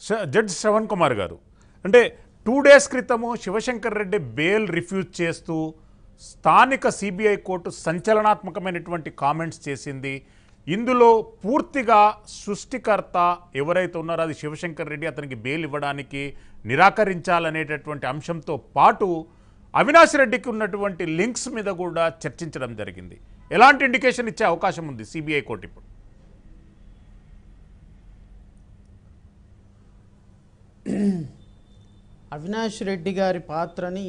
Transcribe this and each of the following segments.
శ- జడ్జ్ శ్రవణ్ కుమార్ గారు అంటే టూ డేస్ క్రితము శివశంకర్ రెడ్డి బెయిల్ రిఫ్యూజ్ చేస్తూ స్థానిక సిబిఐ కోర్టు సంచలనాత్మకమైనటువంటి కామెంట్స్ చేసింది ఇందులో పూర్తిగా సృష్టికర్త ఎవరైతే ఉన్నారో అది శివశంకర్ రెడ్డి అతనికి బెయిల్ ఇవ్వడానికి నిరాకరించాలనేటటువంటి అంశంతో పాటు అవినాష్ రెడ్డికి ఉన్నటువంటి లింక్స్ మీద కూడా చర్చించడం జరిగింది ఎలాంటి ఇండికేషన్ ఇచ్చే అవకాశం ఉంది సిబిఐ కోర్టు ఇప్పుడు అవినాష్ రెడ్డి గారి పాత్రని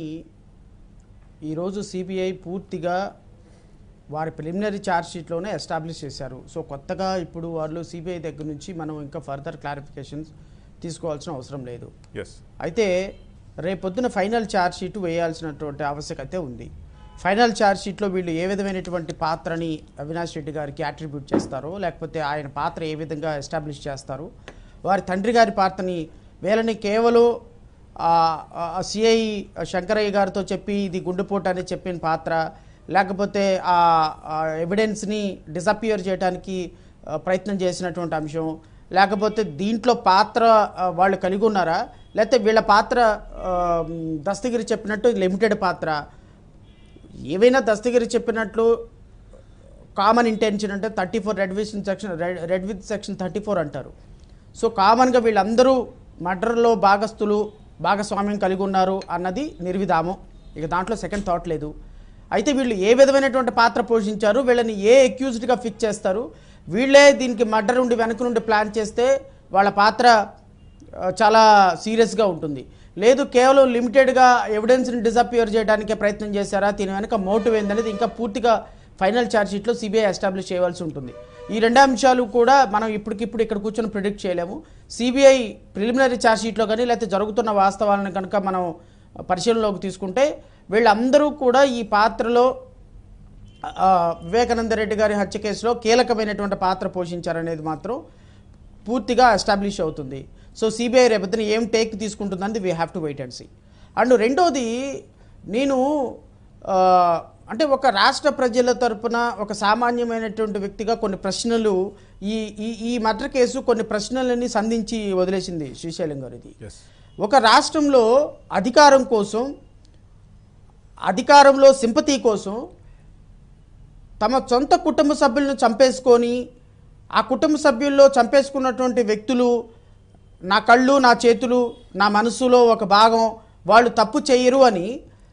ఈరోజు సిబిఐ పూర్తిగా వారి ప్రిలిమినరీ ఛార్జ్ షీట్లోనే ఎస్టాబ్లిష్ చేశారు సో కొత్తగా ఇప్పుడు వాళ్ళు సిబిఐ దగ్గర నుంచి మనం ఇంకా ఫర్దర్ క్లారిఫికేషన్స్ తీసుకోవాల్సిన అవసరం లేదు ఎస్ అయితే రేపొద్దున ఫైనల్ ఛార్జ్ షీట్ వేయాల్సినటువంటి ఆవశ్యకత ఉంది ఫైనల్ ఛార్జ్ షీట్లో వీళ్ళు ఏ విధమైనటువంటి పాత్రని అవినాష్ రెడ్డి గారికి అట్రిబ్యూట్ చేస్తారో లేకపోతే ఆయన పాత్ర ఏ విధంగా ఎస్టాబ్లిష్ చేస్తారు వారి తండ్రి గారి పాత్రని వీళ్ళని కేవలం సిఐ శంకరయ్య గారితో చెప్పి ఇది గుండెపోటు అని చెప్పిన పాత్ర లేకపోతే ఆ ఎవిడెన్స్ని డిసపియర్ చేయడానికి ఆ, ప్రయత్నం చేసినటువంటి అంశం లేకపోతే దీంట్లో పాత్ర ఆ, వాళ్ళు కలిగి ఉన్నారా లేకపోతే వీళ్ళ పాత్ర ఆ, మ్, దస్తగిరి చెప్పినట్టు లిమిటెడ్ పాత్ర ఏవైనా దస్తగిరి చెప్పినట్లు కామన్ ఇంటెన్షన్ అంటే thirty four read with section read with section thirty four అంటారు సో కామన్గా వీళ్ళందరూ మర్డర్లో భాగస్థులు భాగస్వామ్యం కలిగి ఉన్నారు అన్నది నిర్విధామం ఇక దాంట్లో సెకండ్ థాట్ లేదు అయితే వీళ్ళు ఏ విధమైనటువంటి పాత్ర పోషించారు వీళ్ళని ఏ అక్యూజ్డ్గా ఫిక్స్ చేస్తారు వీళ్ళే దీనికి మర్డర్ ఉండి వెనక నుండి ప్లాన్ చేస్తే వాళ్ళ పాత్ర ఆ, చాలా సీరియస్గా ఉంటుంది లేదు కేవలం లిమిటెడ్గా ఎవిడెన్స్ని డిసపియర్ చేయడానికే ప్రయత్నం చేశారా దీని వెనక మోటివ్ ఏందనేది ఇంకా పూర్తిగా ఫైనల్ ఛార్జ్ షీట్లో సిబిఐ ఎస్టాబ్లిష్ చేయవలసి ఉంటుంది ఈ రెండు అంశాలు కూడా మనం ఇప్పటికిప్పుడు ఇక్కడ కూర్చొని ప్రిడిక్ట్ చేయలేము సిబిఐ ప్రిలిమినరీ ఛార్జ్ షీట్లో కానీ లేకపోతే జరుగుతున్న వాస్తవాలను కనుక మనం పరిశీలనలోకి తీసుకుంటే వీళ్ళందరూ కూడా ఈ పాత్రలో ఆ, వివేకానంద రెడ్డి గారి హత్య కేసులో కీలకమైనటువంటి పాత్ర పోషించారనేది మాత్రం పూర్తిగా ఎస్టాబ్లిష్ అవుతుంది సో సిబిఐ రేపొద్దున ఏం టేక్ తీసుకుంటుందని we have to wait and see and రెండోది నేను ఆ, అంటే ఒక రాష్ట్ర ప్రజల తరపున ఒక సామాన్యమైనటువంటి వ్యక్తిగా కొన్ని ప్రశ్నలు ఈ ఈ ఈ మర్డర్ కేసు కొన్ని ప్రశ్నలని సంధించి వదిలేసింది శ్రీశైలం గారు ఇది ఎస్ ఒక రాష్ట్రంలో అధికారం కోసం అధికారంలో సింపతి కోసం తమ సొంత కుటుంబ సభ్యులను చంపేసుకొని ఆ కుటుంబ సభ్యుల్లో చంపేసుకున్నటువంటి వ్యక్తులు నా కళ్ళు నా చేతులు నా మనసులో ఒక భాగం వాళ్ళు తప్పు చేయరు అని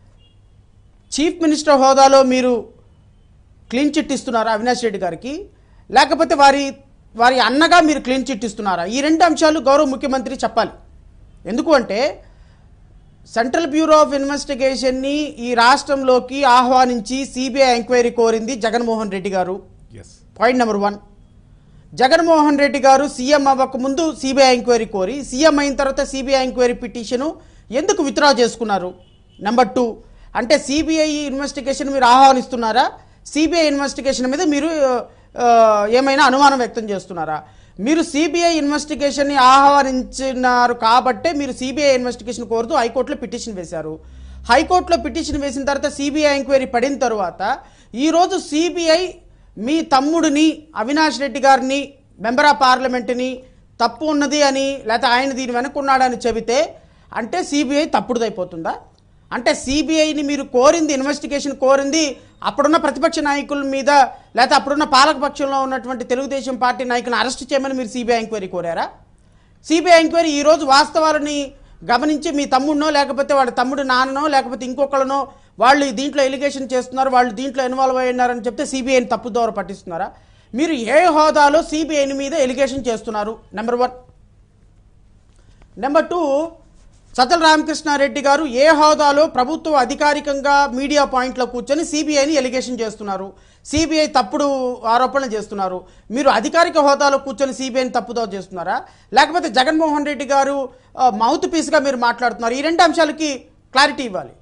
చీఫ్ మినిస్టర్ హోదాలో మీరు క్లీన్ చిట్ ఇస్తున్నారా అవినాష్ రెడ్డి గారికి లేకపోతే వారి వారి అన్నగా మీరు క్లీన్ చిట్ ఇస్తున్నారా ఈ రెండు అంశాలు గౌరవ ముఖ్యమంత్రి చెప్పాలి ఎందుకు అంటే సెంట్రల్ బ్యూరో ఆఫ్ ఇన్వెస్టిగేషన్ని ఈ రాష్ట్రంలోకి ఆహ్వానించి సిబిఐ ఎంక్వైరీ కోరింది Jaganmohan Reddy garu yes point number one Jaganmohan Reddy garu CM అవ్వక ముందు సిబిఐ ఎంక్వైరీ కోరి సీఎం అయిన తర్వాత సిబిఐ ఎంక్వైరీ పిటిషను ఎందుకు విత్డ్రా చేసుకున్నారు నెంబర్ టూ అంటే సిబిఐ ఇన్వెస్టిగేషన్ మీరు ఆహ్వానిస్తున్నారా సిబిఐ ఇన్వెస్టిగేషన్ మీద మీరు ఆ, ఏమైనా అనుమానం వ్యక్తం చేస్తున్నారా మీరు సిబిఐ ఇన్వెస్టిగేషన్ని ఆహ్వానించినారు కాబట్టే మీరు సిబిఐ ఇన్వెస్టిగేషన్ కోరుతూ హైకోర్టులో పిటిషన్ వేశారు హైకోర్టులో పిటిషన్ వేసిన తర్వాత సిబిఐ ఎంక్వైరీ పడిన తర్వాత ఈరోజు సిబిఐ మీ తమ్ముడిని అవినాష్ రెడ్డి గారిని మెంబర్ ఆఫ్ పార్లమెంట్ని తప్పు ఉన్నది అని లేకపోతే ఆయన దీని వెనుకున్నాడని చెబితే అంటే సిబిఐ తప్పుడుదైపోతుందా అంటే సిబిఐని మీరు కోరింది ఇన్వెస్టిగేషన్ కోరింది అప్పుడున్న ప్రతిపక్ష నాయకుల మీద లేకపోతే అప్పుడున్న పాలకపక్షంలో ఉన్నటువంటి తెలుగుదేశం పార్టీ నాయకులను అరెస్ట్ చేయమని మీరు సిబిఐ ఎంక్వైరీ కోరారా సిబిఐ ఎంక్వైరీ ఈరోజు వాస్తవాలని గమనించి మీ తమ్ముడినో లేకపోతే వాడి తమ్ముడు నాన్ననో లేకపోతే ఇంకొకళ్ళనో వాళ్ళు దీంట్లో ఎలిగేషన్ చేస్తున్నారు వాళ్ళు దీంట్లో ఇన్వాల్వ్ అయి ఉన్నారని చెప్తే సిబిఐని తప్పు దోర పట్టిస్తున్నారా మీరు ఏ హోదాలో సిబిఐని మీద ఎలిగేషన్ చేస్తున్నారు నెంబర్ వన్ నెంబర్ టూ సతల రామకృష్ణారెడ్డి గారు ఏ హోదాలో ప్రభుత్వం అధికారికంగా మీడియా పాయింట్లో కూర్చొని సిబిఐని ఎలిగేషన్ చేస్తున్నారు సిబిఐ తప్పుడు ఆరోపణలు చేస్తున్నారు మీరు అధికారిక హోదాలో కూర్చొని సిబిఐని తప్పుదో చేస్తున్నారా లేకపోతే జగన్మోహన్ రెడ్డి గారు మౌత్ పీస్గా మీరు మాట్లాడుతున్నారు ఈ రెండు అంశాలకి క్లారిటీ ఇవ్వాలి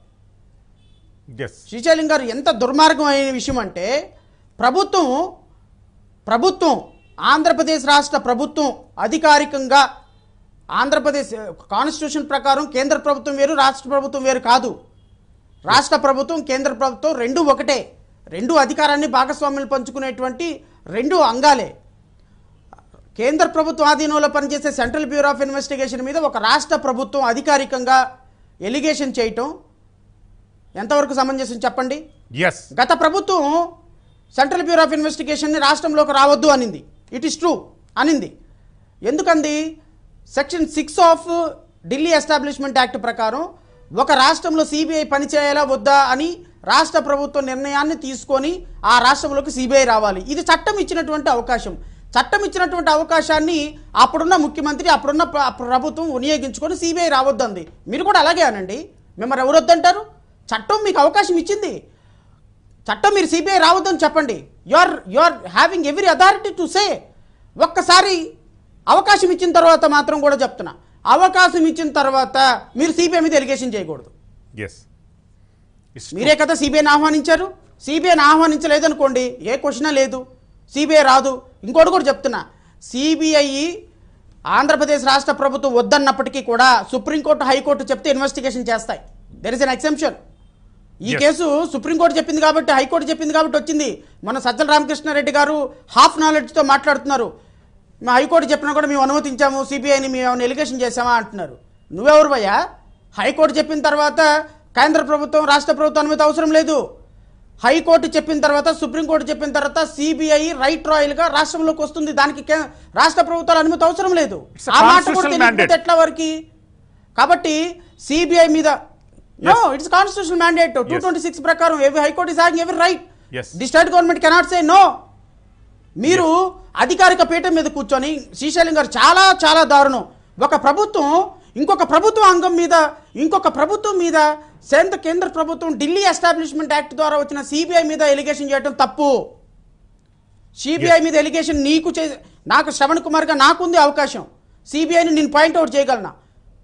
ఎస్ శ్రీశైలం గారు ఎంత దుర్మార్గం అయిన విషయం అంటే ప్రభుత్వం ప్రభుత్వం ఆంధ్రప్రదేశ్ రాష్ట్ర ప్రభుత్వం అధికారికంగా ఆంధ్రప్రదేశ్ కాన్స్టిట్యూషన్ ప్రకారం కేంద్ర ప్రభుత్వం వేరు రాష్ట్ర ప్రభుత్వం వేరు కాదు రాష్ట్ర ప్రభుత్వం కేంద్ర ప్రభుత్వం రెండు ఒకటే రెండు అధికారాన్ని భాగస్వామ్యులు పంచుకునేటువంటి రెండు అంగాలే కేంద్ర ప్రభుత్వ ఆధీనంలో పనిచేసే సెంట్రల్ బ్యూరో ఆఫ్ ఇన్వెస్టిగేషన్ మీద ఒక రాష్ట్ర ప్రభుత్వం అధికారికంగా ఎలిగేషన్ చేయటం ఎంతవరకు సమంజసం చెప్పండి ఎస్ గత ప్రభుత్వం సెంట్రల్ బ్యూరో ఆఫ్ ఇన్వెస్టిగేషన్ని రాష్ట్రంలోకి రావద్దు అనింది ఇట్ ఇస్ ట్రూ అనింది ఎందుకంది section six of Delhi establishment act ప్రకారం ఒక రాష్ట్రంలో సిబిఐ పనిచేయాలా వద్దా అని రాష్ట్ర ప్రభుత్వం నిర్ణయాన్ని తీసుకొని ఆ రాష్ట్రంలోకి సిబిఐ రావాలి ఇది చట్టం ఇచ్చినటువంటి అవకాశం చట్టం ఇచ్చినటువంటి అవకాశాన్ని అప్పుడున్న ముఖ్యమంత్రి అప్పుడున్న ప్ర- ప్రభుత్వం వినియోగించుకొని సిబిఐ రావద్దంది మీరు కూడా అలాగే అనండి మిమ్మల్ని ఎవరు వద్దంటారు చట్టం మీకు అవకాశం ఇచ్చింది చట్టం మీరు సిబిఐ రావద్దని చెప్పండి you are you are having every authority to say ఒక్కసారి అవకాశం ఇచ్చిన తర్వాత మాత్రం కూడా చెప్తున్నా అవకాశం ఇచ్చిన తర్వాత మీరు సిబిఐ మీద ఎలిగేషన్ చేయకూడదు ఎస్ మీరే కదా సిబిఐని ఆహ్వానించారు సిబిఐని ఆహ్వానించలేదనుకోండి ఏ క్వశ్చన్ లేదు సిబిఐ రాదు ఇంకోటి కూడా చెప్తున్నా సిబిఐ ఆంధ్రప్రదేశ్ రాష్ట్ర ప్రభుత్వం వద్దన్నప్పటికీ కూడా సుప్రీంకోర్టు హైకోర్టు చెప్తే ఇన్వెస్టిగేషన్ చేస్తాయి దెర్ ఇస్ అన్ ఎక్సెంప్షన్ ఈ Yes. కేసు సుప్రీంకోర్టు చెప్పింది కాబట్టి హైకోర్టు చెప్పింది కాబట్టి వచ్చింది మన సజ్జల రామకృష్ణారెడ్డి గారు హాఫ్ నాలెడ్జ్తో మాట్లాడుతున్నారు మా హైకోర్టు చెప్పినా కూడా మేము అనుమతించాము సిబిఐని మేము ఏమైనా ఎలిగేషన్ చేసామా అంటున్నారు నువ్వెవరు భయ్యా హైకోర్టు చెప్పిన తర్వాత కేంద్ర ప్రభుత్వం రాష్ట్ర ప్రభుత్వం అనుమతి అవసరం లేదు హైకోర్టు చెప్పిన తర్వాత సుప్రీంకోర్టు చెప్పిన తర్వాత సిబిఐ రైట్ రాయల్గా రాష్ట్రంలోకి వస్తుంది దానికి కే- రాష్ట్ర ప్రభుత్వాల అనుమతి అవసరం లేదు It's a ఆ మాట కూడా constitutional తెలియకపోతే mandate. ఎట్లా వరకు కాబట్టి సిబిఐ మీద no it's constitution mandate two twenty six ప్రకారం ఎవరి హైకోర్టు ఇస్ హ్యావింగ్ ఎవరి right Yes. The state government cannot say no మీరు అధికారిక పీఠం మీద కూర్చొని శ్రీశైలం గారు చాలా చాలా దారుణం ఒక ప్రభుత్వం ఇంకొక ప్రభుత్వ అంగం మీద ఇంకొక ప్రభుత్వం మీద కేంద్ర కేంద్ర ప్రభుత్వం ఢిల్లీ ఎస్టాబ్లిష్మెంట్ యాక్ట్ ద్వారా వచ్చిన సిబిఐ మీద ఎలిగేషన్ చేయడం తప్పు సిబిఐ మీద ఎలిగేషన్ నీకు చే నాకు శ్రవణ్ కుమార్గా నాకుంది అవకాశం సిబిఐని నేను పాయింట్అవుట్ చేయగలనా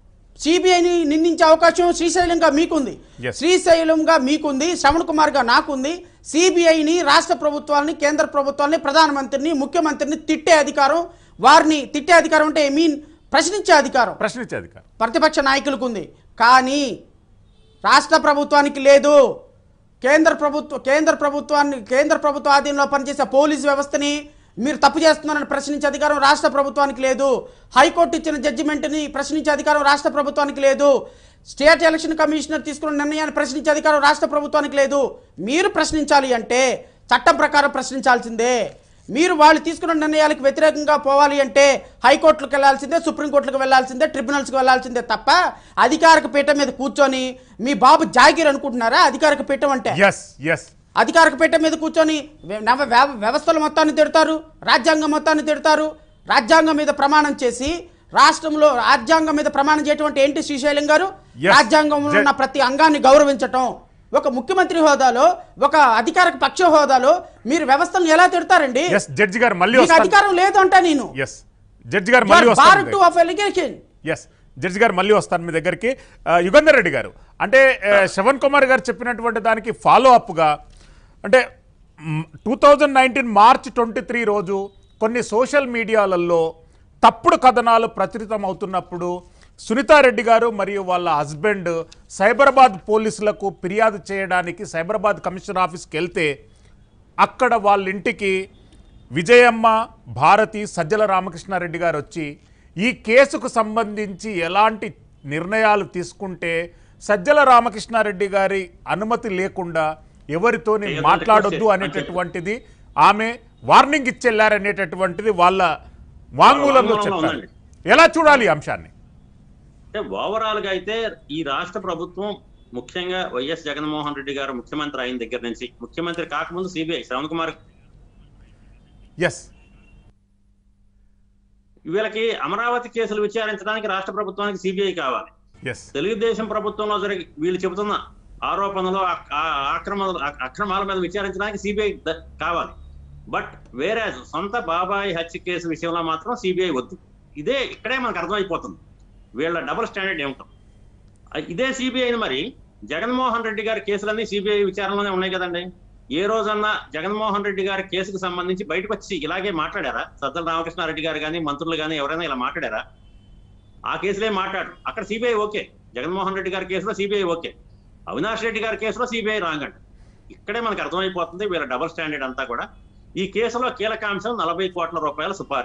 సిబిఐని నిందించే అవకాశం శ్రీశైలంగా మీకుంది Yes. శ్రీశైలంగా మీకుంది శ్రవణ్ కుమార్గా నాకుంది సిబిఐని రాష్ట్ర ప్రభుత్వాలని కేంద్ర ప్రభుత్వాలని ప్రధానమంత్రిని ముఖ్యమంత్రిని తిట్టే అధికారం వారిని తిట్టే అధికారం అంటే ఐ మీన్ ప్రశ్నించే అధికారం ప్రశ్నించే అధికారం ప్రతిపక్ష నాయకులకు ఉంది కానీ రాష్ట్ర ప్రభుత్వానికి లేదు కేంద్ర ప్రభుత్వ కేంద్ర ప్రభుత్వాన్ని కేంద్ర ప్రభుత్వ ఆధీనంలో పనిచేసే పోలీస్ వ్యవస్థని మీరు తప్పు చేస్తున్నారని ప్రశ్నించే అధికారం రాష్ట్ర ప్రభుత్వానికి లేదు హైకోర్టు ఇచ్చిన జడ్జిమెంట్ని ప్రశ్నించే అధికారం రాష్ట్ర ప్రభుత్వానికి లేదు స్టేట్ ఎలక్షన్ కమిషనర్ తీసుకున్న నిర్ణయాన్ని ప్రశ్నించే అధికారం రాష్ట్ర ప్రభుత్వానికి లేదు మీరు ప్రశ్నించాలి అంటే చట్టం ప్రకారం ప్రశ్నించాల్సిందే మీరు వాళ్ళు తీసుకున్న నిర్ణయాలకు వ్యతిరేకంగా పోవాలి అంటే హైకోర్టులకు వెళ్ళాల్సిందే సుప్రీంకోర్టులకు వెళ్ళాల్సిందే ట్రిబ్యునల్స్కి వెళ్ళాల్సిందే తప్ప అధికారిక పీఠం మీద కూర్చొని మీ బాబు జాగీర్ అనుకుంటున్నారా అధికారిక పీఠం అంటే ఎస్ ఎస్ అధికారిక పీఠం మీద కూర్చొని వ్య- నవ- వ్య- వ్యవస్థల మొత్తాన్ని తిడతారు రాజ్యాంగం మొత్తాన్ని తిడతారు రాజ్యాంగం మీద ప్రమాణం చేసి రాష్ట్రంలో రాజ్యాంగం మీద ప్రమాణం చేయటం అంటే ఏంటి శ్రీశైలం గారు Yes. రాజ్యాంగంలో ఉన్న ప్రతి అంగాన్ని గౌరవించటం ఒక ముఖ్యమంత్రి హోదాలో ఒక అధికారిక పక్ష హోదాలో మీరు వ్యవస్థలను ఎలా తిడతారండి ఎస్ జడ్జి గారు మళ్ళీ మీకు వస్తారు అధికారం లేదు అంట నేను ఎస్ జడ్జి గారు మళ్ళీ బార్ వస్తారు టు ఆఫ్ ఎలిగేషన్ ఎస్ జడ్జి గారు మళ్ళీ వస్తాను మీ దగ్గరికి ఆ, యుగంధర్ రెడ్డి గారు అంటే ఆ, శ్రవణ్ కుమార్ గారు చెప్పినటువంటి దానికి ఫాలో అప్గా అంటే two thousand nineteen March twenty three రోజు కొన్ని సోషల్ మీడియాలలో తప్పుడు కథనాలు ప్రచురితం అవుతున్నప్పుడు సునీతారెడ్డి గారు మరియు వాళ్ళ హస్బెండ్ సైబరాబాద్ పోలీసులకు ఫిర్యాదు చేయడానికి సైబరాబాద్ కమిషనర్ ఆఫీస్కి వెళ్తే అక్కడ వాళ్ళ ఇంటికి విజయమ్మ భారతి సజ్జల రామకృష్ణారెడ్డి గారు వచ్చి ఈ కేసుకు సంబంధించి ఎలాంటి నిర్ణయాలు తీసుకుంటే సజ్జల రామకృష్ణారెడ్డి గారి అనుమతి లేకుండా ఎవరితోని చేయొద్దని మాట్లాడొద్దు రిక్వెస్ట్ అనేటటువంటిది ఆమె వార్నింగ్ ఇచ్చెళ్ళారనేటటువంటిది వాళ్ళ వాంగ్మూలంలో వాంగ్మూలంలో చెప్పారు ఉందండి. ఎలా చూడాలి ఈ అంశాన్ని అంటే ఓవరాల్ గా అయితే ఈ రాష్ట్ర ప్రభుత్వం ముఖ్యంగా వైఎస్ జగన్మోహన్ రెడ్డి గారు ముఖ్యమంత్రి అయిన దగ్గర నుంచి ముఖ్యమంత్రి కాకముందు సిబిఐ శ్రవణ్ కుమార్ ఎస్ వీళ్ళకి అమరావతి కేసులు విచారించడానికి రాష్ట్ర ప్రభుత్వానికి సిబిఐ కావాలి ఎస్ తెలుగుదేశం ప్రభుత్వంలో జరిగి వీళ్ళు చెబుతున్న ఆరోపణలు ఆ- ఆ ఆక్రమణలు ఆ- అక్రమాల మీద విచారించడానికి సిబిఐ కావాలి బట్ వేరే సొంత బాబాయ్ హత్య కేసు విషయంలో మాత్రం సిబిఐ వద్దు ఇదే ఇక్కడే మనకు అర్థమైపోతుంది వీళ్ళ డబుల్ స్టాండర్డ్ ఏమిటో ఆ, ఇదే సిబిఐని మరి జగన్మోహన్ రెడ్డి గారి కేసులన్నీ సిబిఐ విచారణలోనే ఉన్నాయి కదండి ఏ రోజన్నా జగన్మోహన్ రెడ్డి గారి కేసుకు సంబంధించి బయటకు వచ్చి ఇలాగే మాట్లాడారా సజ్జల రామకృష్ణారెడ్డి గారు కానీ మంత్రులు కానీ ఎవరైనా ఇలా మాట్లాడారా ఆ కేసులే మాట్లాడు అక్కడ సిబిఐ ఓకే జగన్మోహన్ రెడ్డి గారి కేసులో సిబిఐ ఓకే అవినాష్ రెడ్డి గారి కేసులో సిబిఐ రాంగ్ అంట ఇక్కడే మనకు అర్థమైపోతుంది వీళ్ళ డబుల్ స్టాండర్డ్ అంతా కూడా ఈ కేసులో కీలక అంశం నలభై కోట్ల రూపాయల సుపారీ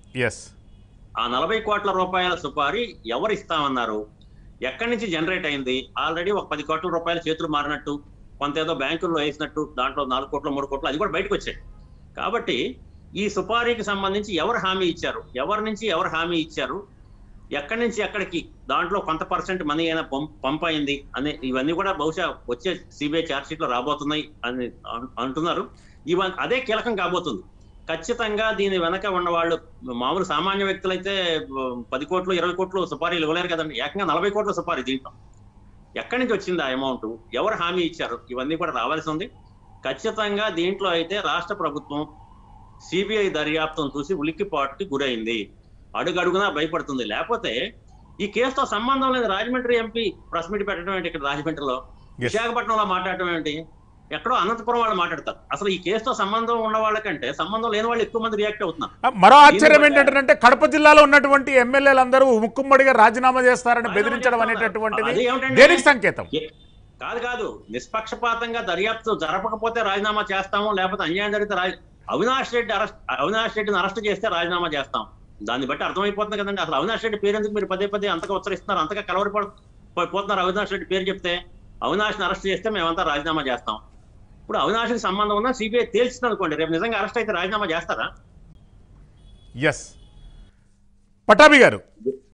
ఎస్ ఆ నలభై కోట్ల రూపాయల సుపారీ ఎవరు ఇస్తామన్నారు ఎక్కడి నుంచి జనరేట్ అయింది ఆల్రెడీ ఒక పది కోట్ల రూపాయల చేతులు మారినట్టు కొంత ఏదో బ్యాంకుల్లో వేసినట్టు దాంట్లో నాలుగు కోట్లు మూడు కోట్లు అది కూడా బయటకు వచ్చాయి కాబట్టి ఈ సుపారీకి సంబంధించి ఎవరు హామీ ఇచ్చారు ఎవరి నుంచి ఎవరు హామీ ఇచ్చారు ఎక్కడి నుంచి ఎక్కడికి దాంట్లో కొంత పర్సెంట్ మనీ అయినా పం- పంప్ అయింది అనే ఇవన్నీ కూడా బహుశా వచ్చే సిబిఐ ఛార్జ్ షీట్ లో రాబోతున్నాయి అని అన్- అంటున్నారు ఇవన్నీ అదే కీలకం కాబోతుంది ఖచ్చితంగా దీని వెనక ఉన్న వాళ్ళు మామూలు సామాన్య వ్యక్తులైతే ఉ, పది కోట్లు ఇరవై కోట్లు సుపారీలు ఇవ్వలేరు కదండి ఏకంగా నలభై కోట్ల సుపారీ దీంట్లో ఎక్కడి నుంచి వచ్చింది ఆ అమౌంట్ ఎవరు హామీ ఇచ్చారు ఇవన్నీ కూడా రావాల్సి ఉంది ఖచ్చితంగా దీంట్లో అయితే రాష్ట్ర ప్రభుత్వం సిబిఐ దర్యాప్తును చూసి ఉలిక్కిపాటుకి గురైంది అడుగడుగునా భయపడుతుంది లేకపోతే ఈ కేసుతో సంబంధం లేదు రాజమండ్రి ఎంపీ ప్రెస్ మీట్ పెట్టడం ఏంటి ఇక్కడ రాజమండ్రిలో విశాఖపట్నంలో మాట్లాడటం ఏంటి ఎక్కడో అనంతపురం వాళ్ళు మాట్లాడతారు అసలు ఈ కేసుతో సంబంధం ఉన్న వాళ్ళకంటే సంబంధం లేని వాళ్ళు ఎక్కువ మంది రియాక్ట్ అవుతున్నారు మరో ఆశ్చర్యం ఏంటంటే కడప జిల్లాలో ఉన్నటువంటి ఎమ్మెల్యేలందరూ ముక్కుమ్మడిగా రాజీనామా చేస్తారని బెదిరించడం అనేటటువంటిది అది ఏమిటంటే- దేనికి సంకేతం ఏ- కాదు కాదు నిష్పక్షపాతంగా దర్యాప్తు జరపకపోతే రాజీనామా చేస్తాము లేకపోతే అన్యాయం జరిగితే రాజీ అవినాష్ రెడ్డి అరెస్ట్ అవినాష్ రెడ్డిని అరెస్ట్ చేస్తే రాజీనామా చేస్తాం దాన్ని బట్టి అర్థమైపోతుంది కదండి అసలు అవినాష్ రెడ్డి పేరు ఎందుకు మీరు పదే పదే అంతగా ఉచ్చరిస్తున్నారు అంతగా కలవరపడ పోయి- పోతున్నారు అవినాష్ రెడ్డి పేరు చెప్తే అవినాష్ని అరెస్ట్ చేస్తే మేమంతా రాజీనామా చేస్తాం ఇప్పుడు అవినాష్కి సంబంధం ఉన్నా సిబిఐ తేల్చింది అనుకోండి రేపు నిజంగా అరెస్ట్ అయితే రాజీనామా చేస్తారా ఎస్ పటాభి గారు